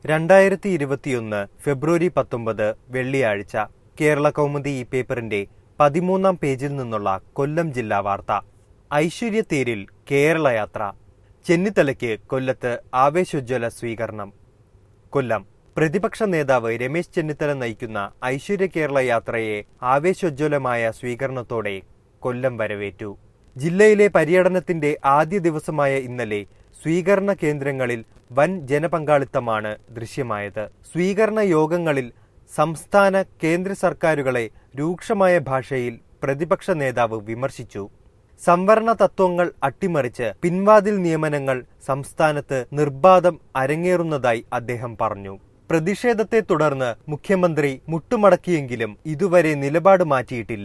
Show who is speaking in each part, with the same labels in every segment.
Speaker 1: രണ്ടായിരത്തി ഇരുപത്തിയൊന്ന് ഫെബ്രുവരി പത്തൊമ്പത് വെള്ളിയാഴ്ച കേരള കൗമുദി ഈ പേപ്പറിന്റെ പതിമൂന്നാം പേജിൽ നിന്നുള്ള കൊല്ലം ജില്ലാ വാർത്ത ഐശ്വര്യത്തേരിൽ കേരളയാത്ര ചെന്നിത്തലയ്ക്ക് കൊല്ലത്ത് ആവേശോജ്വല സ്വീകരണം കൊല്ലം പ്രതിപക്ഷ നേതാവ് രമേശ് ചെന്നിത്തല നയിക്കുന്ന ഐശ്വര്യ കേരള യാത്രയെ ആവേശോജ്വലമായ സ്വീകരണത്തോടെ കൊല്ലം വരവേറ്റു ജില്ലയിലെ പര്യടനത്തിന്റെ ആദ്യ ദിവസമായ ഇന്നലെ സ്വീകരണ കേന്ദ്രങ്ങളിൽ വൻ ജനപങ്കാളിത്തമാണ് ദൃശ്യമായത് സ്വീകരണ യോഗങ്ങളിൽ സംസ്ഥാന കേന്ദ്ര സർക്കാരുകളെ രൂക്ഷമായ ഭാഷയിൽ പ്രതിപക്ഷ നേതാവ് വിമർശിച്ചു സംവരണ തത്വങ്ങൾ അട്ടിമറിച്ച് പിൻവാതിൽ നിയമനങ്ങൾ സംസ്ഥാനത്ത് നിർബാധം അരങ്ങേറുന്നതായി അദ്ദേഹം പറഞ്ഞു പ്രതിഷേധത്തെ തുടർന്ന് മുഖ്യമന്ത്രി മുട്ടുമടക്കിയെങ്കിലും ഇതുവരെ നിലപാട് മാറ്റിയിട്ടില്ല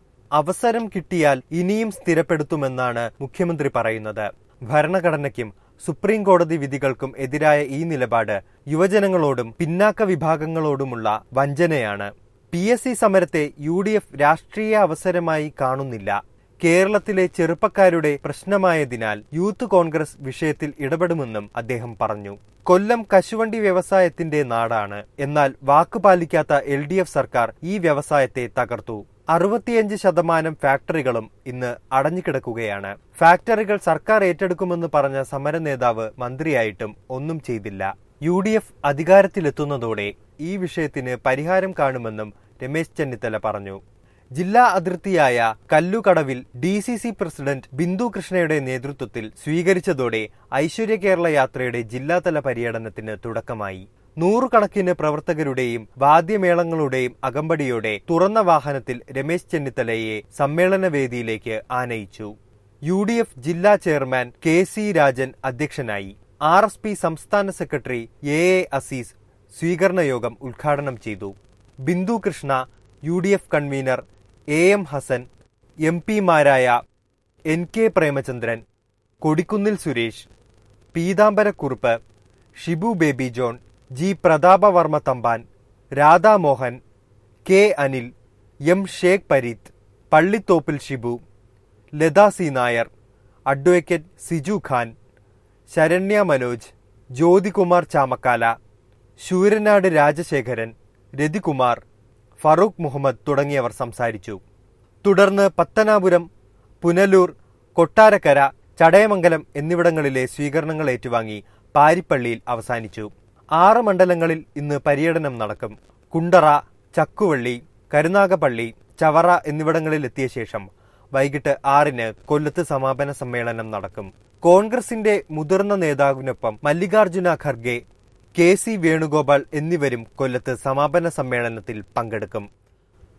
Speaker 1: അവസരം കിട്ടിയാൽ ഇനിയും സ്ഥിരപ്പെടുത്തുമെന്നാണ് മുഖ്യമന്ത്രി പറയുന്നത് ഭരണഘടനയ്ക്കും സുപ്രീം കോടതി വിധികൾക്കും എതിരായ ഈ നിലപാട് യുവജനങ്ങളോടും പിന്നാക്ക വിഭാഗങ്ങളോടുമുള്ള വഞ്ചനയാണ് പി എസ് സി സമരത്തെ യു ഡി എഫ് രാഷ്ട്രീയ അവസരമായി കാണുന്നില്ല കേരളത്തിലെ ചെറുപ്പക്കാരുടെ പ്രശ്നമായതിനാൽ യൂത്ത് കോൺഗ്രസ് വിഷയത്തിൽ ഇടപെടുമെന്നും അദ്ദേഹം പറഞ്ഞു കൊല്ലം കശുവണ്ടി വ്യവസായത്തിന്റെ നാടാണ് എന്നാൽ വാക്ക് പാലിക്കാത്ത എൽ ഡി എഫ് സർക്കാർ ഈ വ്യവസായത്തെ തകർത്തു അറുപത്തിയഞ്ച് ശതമാനം ഫാക്ടറികളും ഇന്ന് അടഞ്ഞുകിടക്കുകയാണ് ഫാക്ടറികൾ സർക്കാർ ഏറ്റെടുക്കുമെന്ന് പറഞ്ഞ സമര നേതാവ് മന്ത്രിയായിട്ടും ഒന്നും ചെയ്തില്ല യു ഡി എഫ് അധികാരത്തിലെത്തുന്നതോടെ ഈ വിഷയത്തിന് പരിഹാരം കാണുമെന്നും രമേശ് ചെന്നിത്തല പറഞ്ഞു ജില്ലാ അതിർത്തിയായ കല്ലുകടവിൽ D C C president Bindhu കൃഷ്ണയുടെ നേതൃത്വത്തിൽ സ്വീകരിച്ചതോടെ ഐശ്വര്യ കേരള യാത്രയുടെ ജില്ലാതല പര്യടനത്തിന് തുടക്കമായി നൂറുകണക്കിന് പ്രവർത്തകരുടെയും വാദ്യമേളങ്ങളുടെയും അകമ്പടിയോടെ തുറന്ന വാഹനത്തിൽ രമേശ് ചെന്നിത്തലയെ സമ്മേളന വേദിയിലേക്ക് ആനയിച്ചു യു ഡി എഫ് ജില്ലാ ചെയർമാൻ കെ സി രാജൻ അധ്യക്ഷനായി ആർ എസ് പി സംസ്ഥാന സെക്രട്ടറി എ എ അസീസ് സ്വീകരണ യോഗം ഉദ്ഘാടനം ചെയ്തു Bindhu Krishna U D F convener A M Hassan M പിമാരായ N K Premachandran Kodikunnil Suresh Peethambarakurup Shibu Baby John G Prathapavarma Thampan Radhamohan K Anil M Sheikh Pareeth Pallithoppil Shibu Latha C Nair advocate Siju Khan Saranya Manoj Jyothikumar Chamakkala Sooranad Rajasekharan Rathikumar Farooq Muhammad തുടങ്ങിയവർ സംസാരിച്ചു തുടർന്ന് പത്തനാപുരം പുനലൂർ കൊട്ടാരക്കര ചടയമംഗലം എന്നിവിടങ്ങളിലെ സ്വീകരണങ്ങൾ ഏറ്റുവാങ്ങി പാരിപ്പള്ളിയിൽ അവസാനിച്ചു ആറ് മണ്ഡലങ്ങളിൽ ഇന്ന് പര്യടനം നടക്കും കുണ്ടറ ചക്കുവള്ളി കരുനാഗപ്പള്ളി ചവറ എന്നിവിടങ്ങളിൽ എത്തിയ ശേഷം വൈകിട്ട് ആറിന് കൊല്ലത്ത് സമാപന സമ്മേളനം നടക്കും കോൺഗ്രസിന്റെ മുതിർന്ന നേതാവിനൊപ്പം മല്ലികാർജുന ഖർഗെ കെ സി വേണുഗോപാൽ എന്നിവരും കൊല്ലത്ത് സമാപന സമ്മേളനത്തിൽ പങ്കെടുക്കും